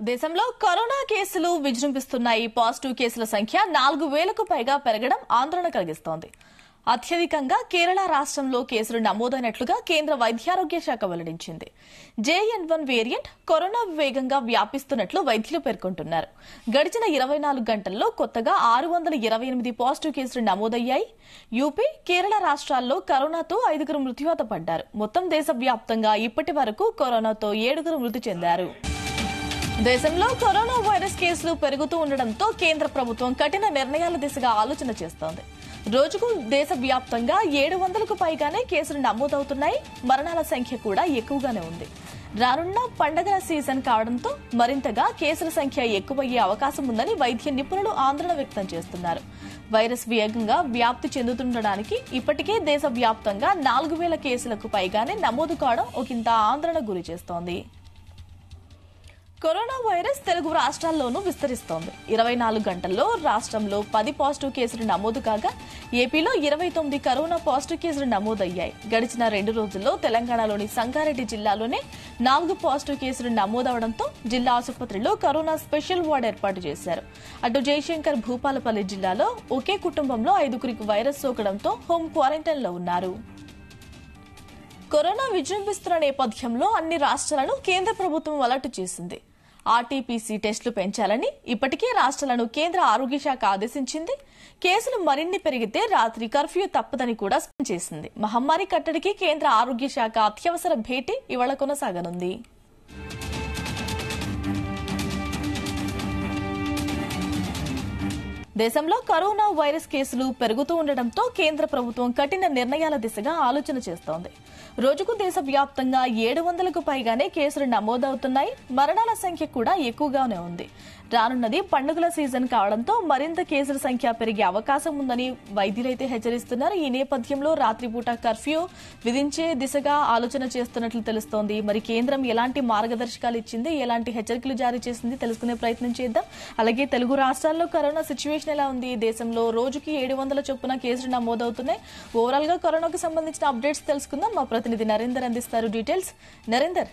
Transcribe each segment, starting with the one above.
దేశంలో కరోనా కేసులు విజృంభిస్తున్నాయి పాజిటివ్ కేసుల సంఖ్య నాలుగు వేలకు పైగా పెరగడం ఆందోళన కలిగిస్తోంది అత్యధికంగా కేరళ రాష్ట్రంలో కేసులు నమోదైనట్లుగా కేంద్ర వైద్యారోగ్య శాఖ వెల్లడించింది జేఎన్ వన్ వేరియంట్ కరోనా వేగంగా వ్యాపిస్తున్నట్లు వైద్యులు పేర్కొంటున్నారు గడిచిన ఇరవై నాలుగు గంటల్లో కొత్తగా ఆరు వందల ఇరవై ఎనిమిది పాజిటివ్ కేసులు నమోదయ్యాయి యూపీ కేరళ రాష్ట్రాల్లో కరోనాతో ఐదుగురు మృత్యువాత పడ్డారు మొత్తం దేశవ్యాప్తంగా ఇప్పటి వరకు కరోనాతో ఏడుగురు మృతి చెందారు దేశంలో కరోనా వైరస్ కేసులు పెరుగుతూ ఉండడంతో కేంద్ర ప్రభుత్వం కఠిన నిర్ణయాల దిశగా ఆలోచన చేస్తోంది రోజుకు దేశవ్యాప్తంగా ఏడు వందలకు పైగానే కేసులు నమోదవుతున్నాయి మరణాల సంఖ్య కూడా ఎక్కువగానే ఉంది రానున్న పండగల సీజన్ కావడంతో మరింతగా కేసుల సంఖ్య ఎక్కువయ్యే అవకాశం ఉందని వైద్య నిపుణులు ఆందోళన వ్యక్తం చేస్తున్నారు వైరస్ వేగంగా వ్యాప్తి చెందుతుండడానికి ఇప్పటికే దేశవ్యాప్తంగా నాలుగు వేల కేసులకు పైగానే నమోదు కావడం ఒకంత ఆందోళన గురి చేస్తోంది కరోనా వైరస్ తెలుగు రాష్ట్రాల్లోనూ విస్తరిస్తోంది ఇరవై నాలుగు గంటల్లో రాష్ట్రంలో పది పాజిటివ్ కేసులు నమోదు కాగా ఏపీలో ఇరవై తొమ్మిది కరోనా పాజిటివ్ కేసులు నమోదయ్యాయి గడిచిన రెండు రోజుల్లో తెలంగాణలోని సంగారెడ్డి జిల్లాలోనే నాలుగు పాజిటివ్ కేసులు నమోదవడంతో జిల్లా ఆసుపత్రిలో కరోనా స్పెషల్ వార్డు ఏర్పాటు చేశారు అటు జయశంకర్ భూపాలపల్లి జిల్లాలో ఒకే కుటుంబంలో ఐదుగురికి వైరస్ సోకడంతో హోం క్వారంటైన్లో ఉన్నారు కరోనా విజృంభిస్తున్న నేపథ్యంలో అన్ని రాష్ట్రాలను కేంద్ర ప్రభుత్వం అలర్ట్ చేసింది ఆర్టీపీసీ టెస్టులు పెంచాలని ఇప్పటికే రాష్ట్రాలను కేంద్ర ఆరోగ్య శాఖ ఆదేశించింది కేసులు మరిన్ని పెరిగితే రాత్రి కర్ఫ్యూ తప్పదని కూడా స్పష్టం చేసింది మహమ్మారి కట్టడికి కేంద్ర ఆరోగ్య శాఖ అత్యవసర భేటీ ఇవాళ కొనసాగనుంది దేశంలో కరోనా వైరస్ కేసులు పెరుగుతూ ఉండడంతో కేంద్ర ప్రభుత్వం కఠిన నిర్ణయాల దిశగా ఆలోచన చేస్తోంది రోజుకు దేశవ్యాప్తంగా ఏడు వందలకు పైగానే కేసులు నమోదవుతున్నాయి మరణాల సంఖ్య కూడా ఎక్కువగానే ఉంది రానున్నది పండుగల సీజన్ కావడంతో మరింత కేసుల సంఖ్య పెరిగే అవకాశం ఉందని వైద్యులైతే హెచ్చరిస్తున్నారు ఈ నేపథ్యంలో రాత్రిపూట కర్ఫ్యూ విధించే దిశగా ఆలోచన చేస్తున్నట్లు తెలుస్తోంది మరి కేంద్రం ఎలాంటి మార్గదర్శకాలు ఇచ్చింది ఎలాంటి హెచ్చరికలు జారీ చేసింది తెలుసుకునే ప్రయత్నం చేద్దాం అలాగే తెలుగు రాష్ట్రాల్లో కరోనా సిచ్యువేషన్ ఎలా ఉంది దేశంలో రోజుకి ఏడు వందల చొప్పున కేసులు నమోదవుతున్నాయి ఓవరాల్ గా కరోనాకు సంబంధించిన అప్డేట్స్ తెలుసుకుందాం మా ప్రతినిధి నరేందర్ అందిస్తారు details Narender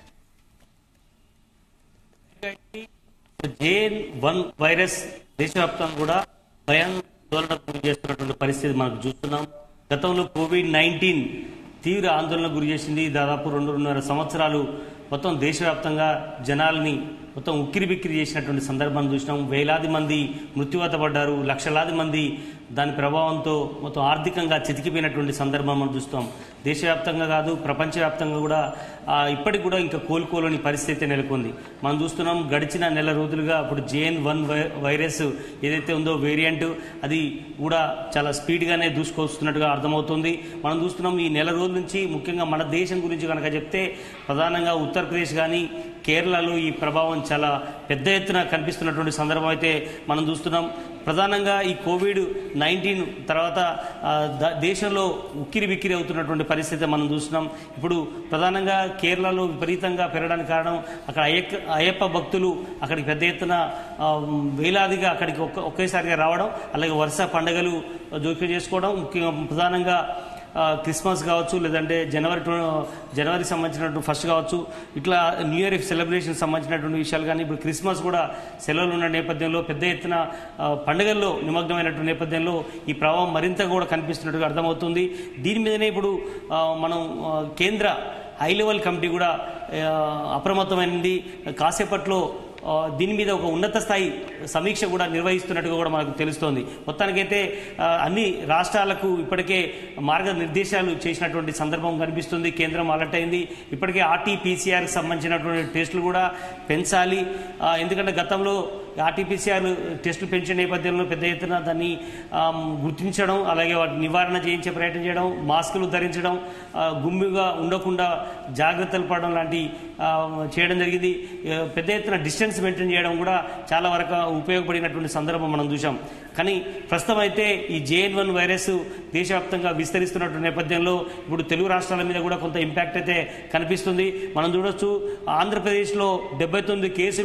JN one virus దేశవ్యాప్తంగా కూడా భయాందోళనకు గురి చేస్తున్నటువంటి పరిస్థితి మనకు చూస్తున్నాం గతంలో కోవిడ్ నైన్టీన్ తీవ్ర ఆందోళనకు గురి చేసింది దాదాపు రెండున్నర సంవత్సరాలు మొత్తం దేశవ్యాప్తంగా జనాల్ని మొత్తం ఉక్కిరి బిక్కిరి చేసినటువంటి సందర్భాన్ని చూసినాం వేలాది మంది మృత్యువాత పడ్డారు లక్షలాది మంది దాని ప్రభావంతో మొత్తం ఆర్థికంగా చితికిపోయినటువంటి సందర్భం మనం చూస్తాం దేశవ్యాప్తంగా కాదు ప్రపంచవ్యాప్తంగా కూడా ఆ, ఇప్పటికి కూడా ఇంకా కోలుకోలేని పరిస్థితి నెలకొంది మనం చూస్తున్నాం గడిచిన నెల రోజులుగా ఇప్పుడు జేఎన్ వన్ వైరస్ ఏదైతే ఉందో వేరియంట్ అది కూడా చాలా స్పీడ్గానే దూసుకొస్తున్నట్టుగా అర్థమవుతుంది మనం చూస్తున్నాం ఈ నెల రోజుల నుంచి ముఖ్యంగా మన దేశం గురించి కనుక చెప్తే ప్రధానంగా ఉత్తరప్రదేశ్ కానీ కేరళలో ఈ ప్రభావం చాలా పెద్ద ఎత్తున కనిపిస్తున్నటువంటి సందర్భం అయితే మనం చూస్తున్నాం ప్రధానంగా ఈ కోవిడ్ నైన్టీన్ తర్వాత ఆ, ద- దేశంలో ఉక్కిరి బిక్కిరి అవుతున్నటువంటి పరిస్థితి మనం చూస్తున్నాం ఇప్పుడు ప్రధానంగా కేరళలో విపరీతంగా పెరగడానికి కారణం అక్కడ అయ్యప్ప అయ్యప్ప భక్తులు అక్కడికి పెద్ద ఎత్తున ఆ, వేలాదిగా అక్కడికి ఒక్క ఒకేసారిగా రావడం అలాగే వరుస పండుగలు జోక్యం చేసుకోవడం ముఖ్యంగా ప్రధానంగా ఆ, క్రిస్మస్ కావచ్చు లేదంటే జనవరి ట్వ- జనవరి సంబంధించినటువంటి ఫస్ట్ కావచ్చు ఇట్లా న్యూ ఇయర్ సెలబ్రేషన్ సంబంధించినటువంటి విషయాలు కానీ ఇప్పుడు క్రిస్మస్ కూడా సెలవులు ఉన్న నేపథ్యంలో పెద్ద ఎత్తున ఆ, పండుగల్లో నిమగ్నమైనటువంటి నేపథ్యంలో ఈ ప్రభావం మరింత కూడా కనిపిస్తున్నట్టుగా అర్థమవుతుంది దీని మీదనే ఇప్పుడు ఆ, మనం ఆ, కేంద్ర హై లెవెల్ కమిటీ కూడా ఆ, అప్రమత్తమైంది కాసేపట్లో ఆ, దీని మీద ఒక ఉన్నత స్థాయి సమీక్ష కూడా నిర్వహిస్తున్నట్టుగా కూడా మనకు తెలుస్తోంది మొత్తానికైతే ఆ, అన్ని రాష్ట్రాలకు ఇప్పటికే మార్గనిర్దేశాలు చేసినటువంటి సందర్భం కనిపిస్తుంది కేంద్రం అలర్ట్ అయింది ఇప్పటికే ఆర్టీపీసీఆర్కి సంబంధించినటువంటి టెస్టులు కూడా పెంచాలి ఆ, ఎందుకంటే గతంలో ఆర్టీపీసీఆర్ టెస్టులు పెంచిన నేపథ్యంలో పెద్ద ఎత్తున దాన్ని ఆ, గుర్తించడం అలాగే వాటి నివారణ చేయించే ప్రయత్నం చేయడం మాస్కులు ధరించడం ఆ, గుమ్మిగా ఉండకుండా జాగ్రత్తలు పడడం లాంటి ఆ, చేయడం జరిగింది ఆ, పెద్ద ఎత్తున డిస్టెన్స్ మెయింటైన్ చేయడం కూడా చాలా వరకు ఉపయోగపడినటువంటి సందర్భం మనం చూసాం కానీ ప్రస్తుతం అయితే ఈ జేఎన్ వన్ వైరస్ దేశవ్యాప్తంగా విస్తరిస్తున్నటువంటి నేపథ్యంలో ఇప్పుడు తెలుగు రాష్ట్రాల మీద కూడా కొంత ఇంపాక్ట్ అయితే కనిపిస్తుంది మనం చూడొచ్చు ఆంధ్రప్రదేశ్లో డెబ్బై తొమ్మిది కేసులు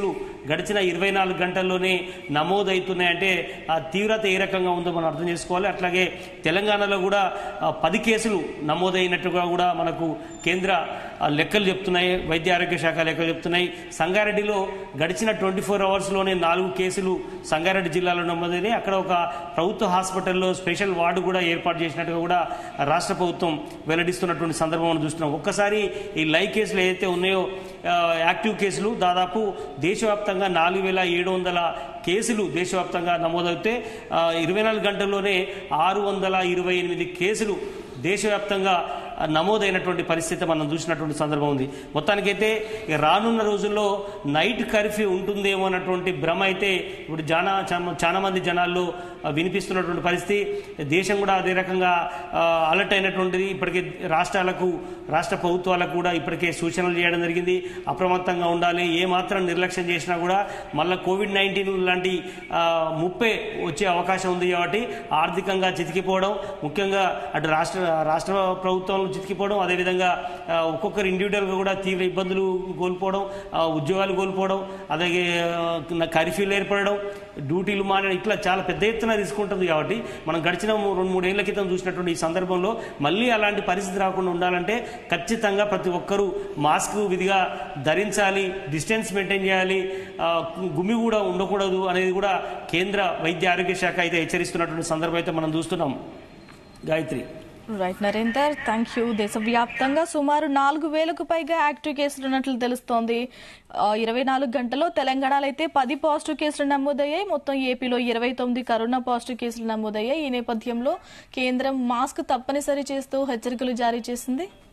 గడిచిన ఇరవై నాలుగు గంటల్లోనే నమోదవుతున్నాయంటే ఆ తీవ్రత ఏ రకంగా ఉందో మనం అర్థం చేసుకోవాలి అట్లాగే తెలంగాణలో కూడా ఆ, పది కేసులు నమోదైనట్టుగా కూడా మనకు కేంద్ర ఆ, లెక్కలు చెప్తున్నాయి వైద్య ఆరోగ్య శాఖ లెక్కలు చెప్తున్నాయి సంగారెడ్డిలో గడిచిన ట్వంటీ ఫోర్ అవర్స్లోనే నాలుగు కేసులు సంగారెడ్డి జిల్లాలో నమోదైనాయి అక్కడ ఒక ప్రభుత్వ హాస్పిటల్లో స్పెషల్ వార్డు కూడా ఏర్పాటు చేసినట్టుగా కూడా రాష్ట్ర ప్రభుత్వం వెల్లడిస్తున్నటువంటి సందర్భం మనం చూస్తున్నాం ఒక్కసారి ఈ లైవ్ కేసులు ఏదైతే ఉన్నాయో ఆ, యాక్టివ్ కేసులు దాదాపు దేశవ్యాప్తంగా నాలుగు వేల ఏడు వందల కేసులు దేశవ్యాప్తంగా నమోదవుతే ఆ, ఇరవై నాలుగు గంటల్లోనే ఆరు వందల ఇరవై ఎనిమిది కేసులు దేశవ్యాప్తంగా ఆ, నమోదైనటువంటి పరిస్థితి మనం చూసినటువంటి సందర్భం ఉంది మొత్తానికైతే ఇక రానున్న రోజుల్లో నైట్ కర్ఫ్యూ ఉంటుందేమో అన్నటువంటి భ్రమ అయితే ఇప్పుడు జానా చాలా- చాలా మంది జనాల్లో ఆ, వినిపిస్తున్నటువంటి పరిస్థితి దేశం కూడా అదే రకంగా ఆ, అలర్ట్ అయినటువంటిది ఇప్పటికే రాష్ట్రాలకు రాష్ట్ర ప్రభుత్వాలకు కూడా ఇప్పటికే సూచనలు చేయడం జరిగింది అప్రమత్తంగా ఉండాలి ఏ మాత్రం నిర్లక్ష్యం చేసినా కూడా మళ్ళీ కోవిడ్ నైన్టీన్ లాంటి ఆ, ముప్పే వచ్చే అవకాశం ఉంది కాబట్టి ఆర్థికంగా చితికిపోవడం ముఖ్యంగా అటు రాష్ట్ర రాష్ట్ర ప్రభుత్వంలో చితికిపోవడం అదేవిధంగా ఆ, ఒక్కొక్కరు ఇండివిజువల్గా కూడా తీవ్ర ఇబ్బందులు కోల్పోవడం ఆ, ఉద్యోగాలు కోల్పోవడం అలాగే ఆ, కర్ఫ్యూలు ఏర్పడడం డ్యూటీలు మానడం ఇట్లా చాలా పెద్ద ఎత్తున రిస్క్ ఉంటుంది కాబట్టి మనం గడిచిన మూ- రెండు మూడేళ్ల క్రితం చూసినటువంటి ఈ సందర్భంలో మళ్ళీ అలాంటి పరిస్థితి రాకుండా ఉండాలంటే ఖచ్చితంగా ప్రతి ఒక్కరూ మాస్క్ విధిగా ధరించాలి డిస్టెన్స్ మెయింటైన్ చేయాలి ఆ, గుమి కూడా ఉండకూడదు అనేది కూడా కేంద్ర వైద్య ఆరోగ్య శాఖ అయితే హెచ్చరిస్తున్నటువంటి సందర్భం అయితే మనం చూస్తున్నాం Gayatri right Narender thank you దేశవ్యాప్తంగా సుమారు నాలుగు వేలకు పైగా యాక్టివ్ కేసులు ఉన్నట్లు తెలుస్తోంది ఆ, ఇరవై నాలుగు గంటల్లో తెలంగాణలో అయితే పది పాజిటివ్ కేసులు నమోదయ్యాయి మొత్తం ఏపీలో ఇరవై తొమ్మిది కరోనా పాజిటివ్ కేసులు నమోదయ్యాయి ఈ నేపథ్యంలో కేంద్రం మాస్క్ తప్పనిసరి చేస్తూ హెచ్చరికలు జారీ చేసింది